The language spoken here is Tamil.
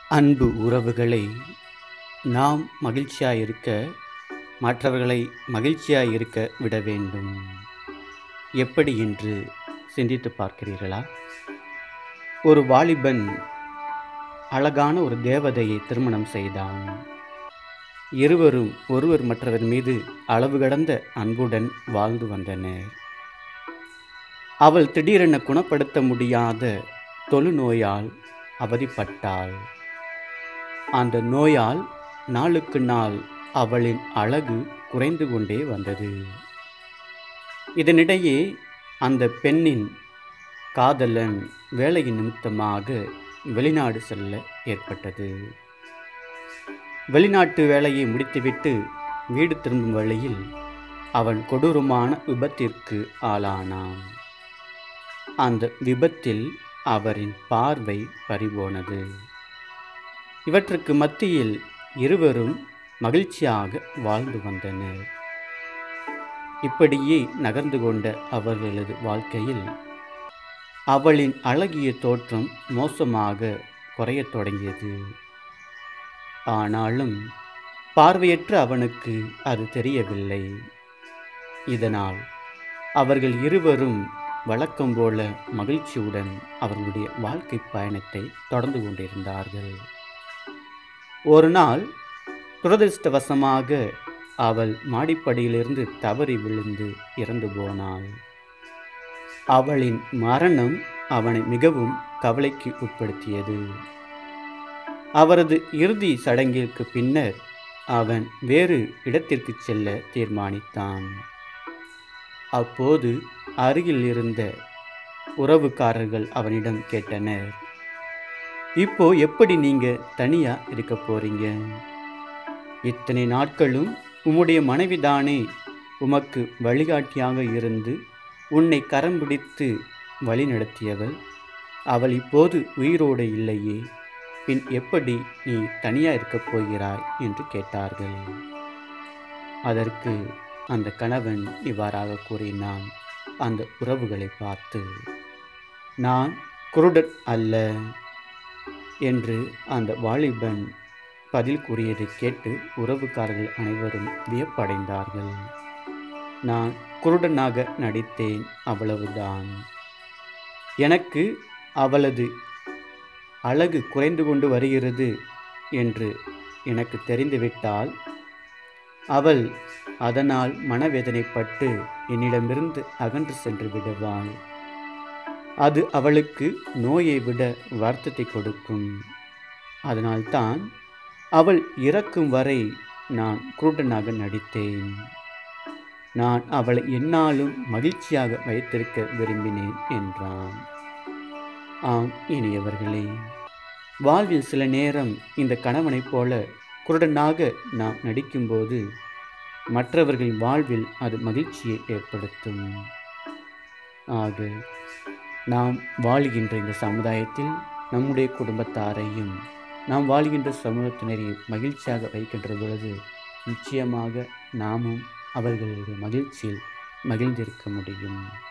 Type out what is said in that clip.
அன்பு உறவுகளை நாம் மகிழ்ச்சியாக இருக்க மற்றவர்களை மகிழ்ச்சியாக இருக்க விட வேண்டும் எப்படி என்று சிந்தித்து பார்க்கிறீர்களா ஒரு வாலிபன் அழகான ஒரு தேவதையை திருமணம் செய்தான் இருவரும் ஒருவர் மற்றவர் மீது அளவு கடந்த அன்புடன் வாழ்ந்து வந்தனர் அவள் திடீரென குணப்படுத்த முடியாத தொழுநோயால் அவதிப்பட்டாள் அந்த நோயால் நாளுக்கு நாள் அவளின் அழகு குறைந்து கொண்டே வந்தது இதனிடையே அந்த பெண்ணின் காதலன் வேலையின் நிமித்தமாக வெளிநாடு செல்ல ஏற்பட்டது வெளிநாட்டு வேலையை முடித்துவிட்டு வீடு திரும்பும் வழியில் அவன் கொடூரமான விபத்திற்கு ஆளானான் அந்த விபத்தில் அவரின் பார்வை பறிபோனது இவற்றுக்கு மத்தியில் இருவரும் மகிழ்ச்சியாக வாழ்ந்து வந்தனர் இப்படியே நகர்ந்து கொண்ட அவர்களது வாழ்க்கையில் அவளின் அழகிய தோற்றம் மோசமாக குறையத் தொடங்கியது ஆனாலும் பார்வையற்ற அவனுக்கு அது தெரியவில்லை இதனால் அவர்கள் இருவரும் வழக்கம் போல மகிழ்ச்சியுடன் அவர்களுடைய வாழ்க்கை பயணத்தை தொடர்ந்து கொண்டிருந்தார்கள் ஒரு நாள் துரதிருஷ்டவசமாக அவள் மாடிப்படியிலிருந்து தவறி விழுந்து இறந்து போனாள் அவளின் மரணம் அவனை மிகவும் கவலைக்கு உட்படுத்தியது அவரது இறுதி சடங்கிற்கு பின்னர் அவன் வேறு இடத்திற்கு செல்ல தீர்மானித்தான் அப்போது அருகில் இருந்த உறவுக்காரர்கள் அவனிடம் கேட்டனர் இப்போ எப்படி நீங்க தனியா இருக்க போறீங்க இத்தனை நாட்களும் உம்முடைய மனைவிதானே உமக்கு வழிகாட்டியாக இருந்து உன்னை கரம் பிடித்து வழி நடத்தியவள் அவள் இப்போது உயிரோடு இல்லையே பின் எப்படி நீ தனியாக இருக்கப் போகிறாய் என்று கேட்டார்கள் அதற்கு அந்த கணவன் இவ்வாறாக கூறினான் அந்த உறவுகளை பார்த்து நான் குருடன் அல்ல என்று அந்த வாலிபன் பதில் கூறியதை கேட்டு உறவுக்காரர்கள் அனைவரும் வியப்படைந்தார்கள் நான் குருடனாக நடித்தேன் அவ்வளவுதான் எனக்கு அவளது அழகு குறைந்து கொண்டு வருகிறது என்று எனக்கு தெரிந்துவிட்டால் அவள் அதனால் மனவேதனைப்பட்டு என்னிடமிருந்து அகன்று சென்று விடுவாள் அது அவளுக்கு நோயை விட வருத்தத்தை கொடுக்கும் அதனால்தான் அவள் இறக்கும் வரை நான் குருடனாக நடித்தேன் நான் அவளை என்னாலும் மகிழ்ச்சியாக வைத்திருக்க விரும்பினேன் என்றான் ஆம் இனியவர்களே வாழ்வில் சில நேரம் இந்த கணவனைப் போல குருடனாக நாம் நடிக்கும்போது மற்றவர்களின் வாழ்வில் அது மகிழ்ச்சியை ஏற்படுத்தும் ஆக நாம் வாழுகின்ற இந்த சமுதாயத்தில் நம்முடைய குடும்பத்தாரையும் நாம் வாழ்கின்ற சமூகத்தினரையும் மகிழ்ச்சியாக வைக்கின்ற பொழுது நிச்சயமாக நாமும் அவர்களுடைய மகிழ்ச்சியில் மகிழ்ந்திருக்க முடியும்